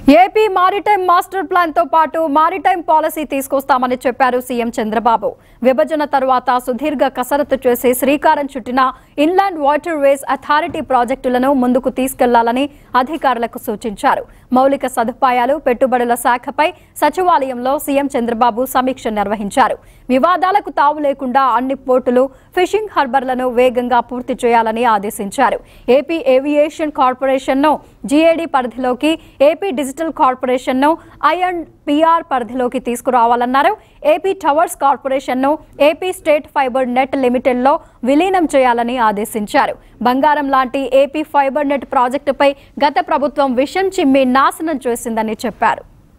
AP maritime master plan తో పాటు maritime policy తీసుకొస్తామని చెప్పారు సీఎం చంద్రబాబు విభజన తరువాత సుదీర్ఘ కసరత్తు చేసి శ్రీకారం చుట్టిన ఇన్లాండ్ వాటర్ వేస్ అథారిటీ ప్రాజెక్టులను ముందుకు తీసుకెళ్లాలని అధికారులకు సూచించారు మౌలిక సదుపాయాలు పెట్టుబడుల శాఖపై సచివాలయంలో సీఎం చంద్రబాబు సమీక్ష నిర్వహించారు వివాదాలకు తావు లేకుండా అన్ని పోర్టులు ఫిషింగ్ హార్బర్లను వేగంగా పూర్తి చేయాలని ఆదేశించారు ఏపీ ఏవియేషన్ కార్పొరేషన్ను జీఏడీ పరిధిలోకి ఏపీ డిజిటల్ కార్పొరేషన్ను ఐఎండ్ పిఆర్ పరిధిలోకి తీసుకురావాలన్నారు ఏపీ టవర్స్ కార్పొరేషన్ను ఏపీ స్టేట్ ఫైబర్ నెట్ లిమిటెడ్లో విలీనం చేయాలని ఆదేశించారు బంగారం లాంటి ఏపీ ఫైబర్ నెట్ ప్రాజెక్టుపై గత ప్రభుత్వం విషం చిమ్మి నాశనం చేసిందని చెప్పారు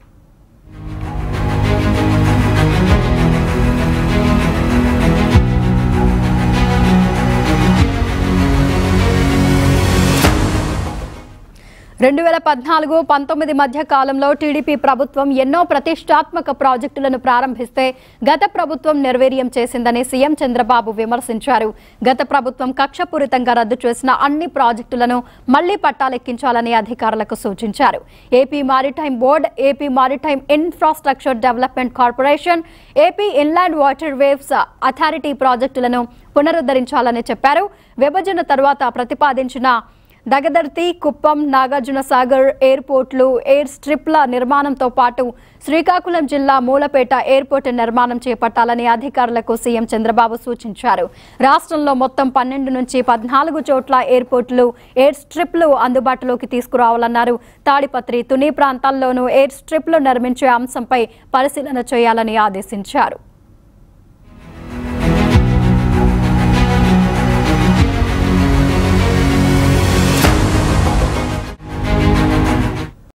రెండు వేల పద్నాలుగు పంతొమ్మిది మధ్య కాలంలో టీడీపీ ప్రభుత్వం ఎన్నో ప్రతిష్టాత్మక ప్రాజెక్టులను ప్రారంభిస్తే గత ప్రభుత్వం నిర్వీర్యం చేసిందని సీఎం చంద్రబాబు విమర్శించారు గత ప్రభుత్వం కక్షపూరితంగా రద్దు చేసిన అన్ని ప్రాజెక్టులను మళ్లీ పట్టాలెక్కించాలని అధికారులకు సూచించారు AP maritime board AP maritime infrastructure development corporation AP inland water waves authority ప్రాజెక్టులను పునరుద్ధరించాలని చెప్పారు విభజన తర్వాత ప్రతిపాదించిన దగదర్తి కుప్పం నాగార్జున సాగర్ ఎయిర్పోర్ట్లు ఎయిర్ స్ట్రిప్ల నిర్మాణంతో పాటు శ్రీకాకుళం జిల్లా మూలపేట ఎయిర్పోర్ట్ నిర్మాణం చేపట్టాలని అధికారులకు సీఎం చంద్రబాబు సూచించారు రాష్ట్రంలో మొత్తం పన్నెండు నుంచి పద్నాలుగు చోట్ల ఎయిర్పోర్ట్లు ఎయిర్ స్ట్రిప్లు అందుబాటులోకి తీసుకురావాలన్నారు తాడిపత్రి తుని ప్రాంతాల్లోనూ ఎయిర్ స్ట్రిప్లు నిర్మించే అంశంపై పరిశీలన చేయాలని ఆదేశించారు